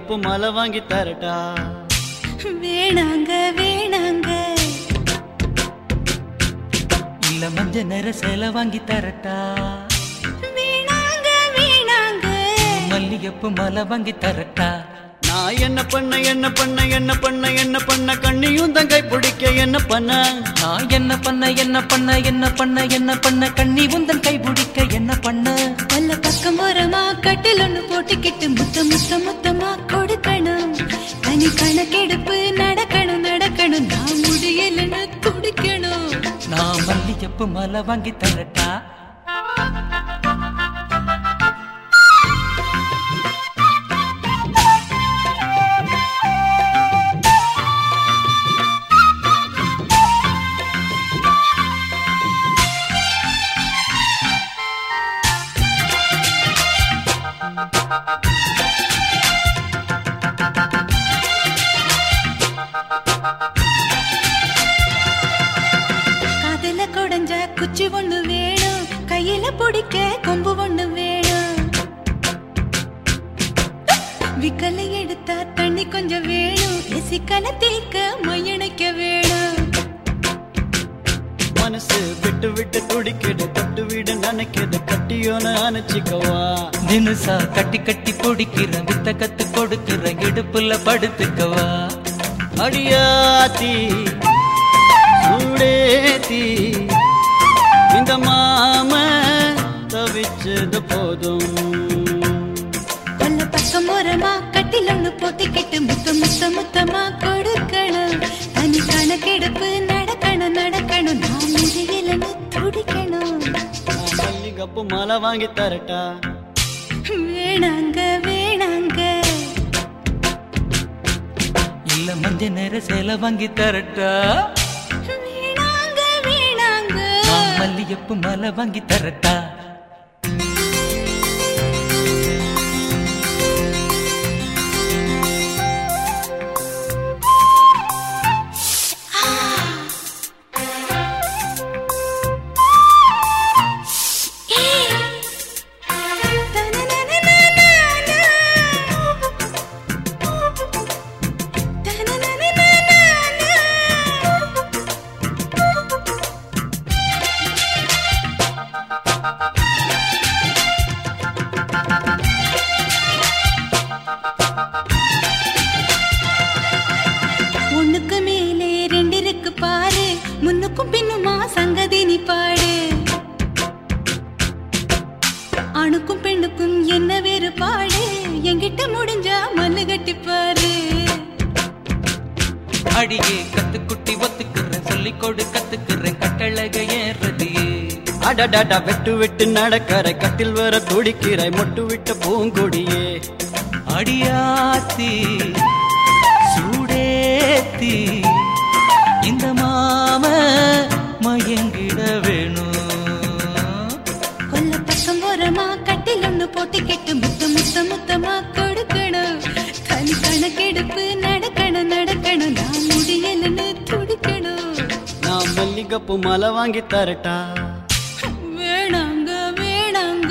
மல்லிகப்பு மாலை வாங்கி தரட்டா வேணாங்க வேணாங்க இல்ல மஞ்ச நிற சேலை வாங்கி தரட்டா வேணாங்க வேணாங்க மல்லிகைப்பூ மாலை வாங்கி தரட்டா நான் என்ன பண்ண என்ன பண்ண என்ன பண்ண என்ன பண்ண கண்ணியும் தங்கை பிடிக்க என்ன பண்ண நான் என்ன பண்ண என்ன பண்ண என்ன பண்ண என்ன பண்ண கண்ணி உந்தன் கை பிடிக்க என்ன பண்ண கொல்ல பக்கம் ஓரமா கட்டில் ஒண்ணு போட்டுக்கிட்டு முத்த முத்த முத்தமா கொடுக்கணும் தனி கணக்கெடுப்பு நடக்கணும் நடக்கணும் நான் முடியலன்னு துடிக்கணும் நான் மல்லிகைப்பூ மாலை வாங்கி தரட்டா காதுல குடஞ்ச குச்சி ஒண்ணு வேணும் கையில பிடிக்க கொம்பு ஒண்ணு வேணும் விக்கலை எடுத்தா தண்ணி கொஞ்சம் வேணும் எசிக்கல தேக்க மையணைக்க வேணும் மனசு விட்டு விட்டு துடிக்கிடு தொட்டு விடு நினைக்கிது கட்டியோன்னு அணைச்சிக்கவா தினுசா கட்டி கட்டி பிடிக்கிறேன் வித்த கத்து கொடுக்கிறேன் இடுப்புல படுத்துக்கவா அடியாத்தி சூடேத்தி இந்த மாம தவிச்சது போதும் கொல்ல பக்கம் ஓரமா கட்டில் ஒண்ணு போத்திக்கிட்டு முத்த முத்த முத்தமா கொடுக்கணும் தனி கணக்கெடுப்பு நடக்கணும் நடக்கணும் நான் முடியலன்னு துடிக்கணும் நான் மல்லிகப்பு மாலை வாங்கி தரட்டா வேணாங்க வேணாங்க இல்ல மஞ்ச நிற சேலை வாங்கி தரட்டா வேணாங்க வேணாங்க நான் மல்லிகைப்பூ மாலை வாங்கி தரட்டா ஒண்ணுக்கு மேலே ரெண்டு இருக்கு பாரு முன்னுக்கும் பின்னுமா சங்கதி நீ பாடு ஆணுக்கும் பெண்ணுக்கும் என்ன வேறுபாடு என்கிட்ட முடிஞ்சா மல்லு கட்டி பாரு அடியே கத்துக்குட்டி ஒத்துக்கிறேன் சொல்லிக் கொடு கத்துக்கிறேன் கட்டழக ஏறதியே அடடடா வெட்டு விட்டு நடக்கற கட்டில் வர துடிக்கிறாய் மொட்டு விட்ட பூங்கொடியே அடியாத்தி சூடேத்தி இந்த மாம மயங்கிட வேணும் கொல்ல பக்கம் ஓரமா கட்டில் ஒண்ணு போட்டுக்கிட்டு முத்த முத்த முத்தமா கொடுக்கணும் தனி கணக்கெடுப்பு நடக்கணும் நடக்கணும் நான் முடியலன்னு துடிக்கணும் நான் மல்லிகப்பு மாலை வாங்கி தரட்டா வேணாங்க வேணாங்க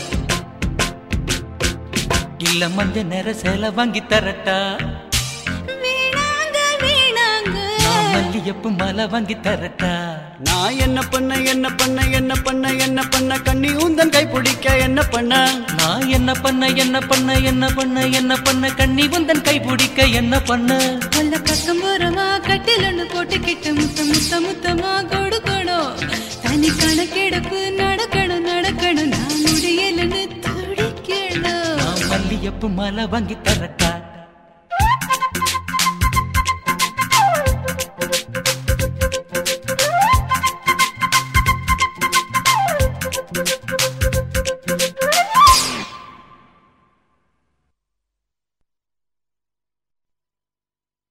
இல்ல மஞ்ச நிற சேலை வாங்கி தரட்டா வேணாங்க வேணாங்க நான் மல்லிகைப்பூ மாலை வாங்கி தரட்டா நான் என்ன பண்ண என்ன பண்ண என்ன பண்ண என்ன பண்ண கண்ணி உந்தன் கை பிடிக்க என்ன பண்ண நான் என்ன பண்ண என்ன பண்ண என்ன பண்ண என்ன பண்ண கண்ணி உந்தன் கை பிடிக்க என்ன பண்ண கொல்ல பக்கம் ஓரமா கட்டில் ஒண்ணு போட்டுக்கிட்டு முத்த முத்த முத்தமா கொடுக்கணும் தனி கணக்கெடுப்பு நடக்கணும் நடக்கணும் நான் முடியலன்னு துடிக்கணும் நான் மல்லிகைப்பூ மாலை வாங்கி தரட்டா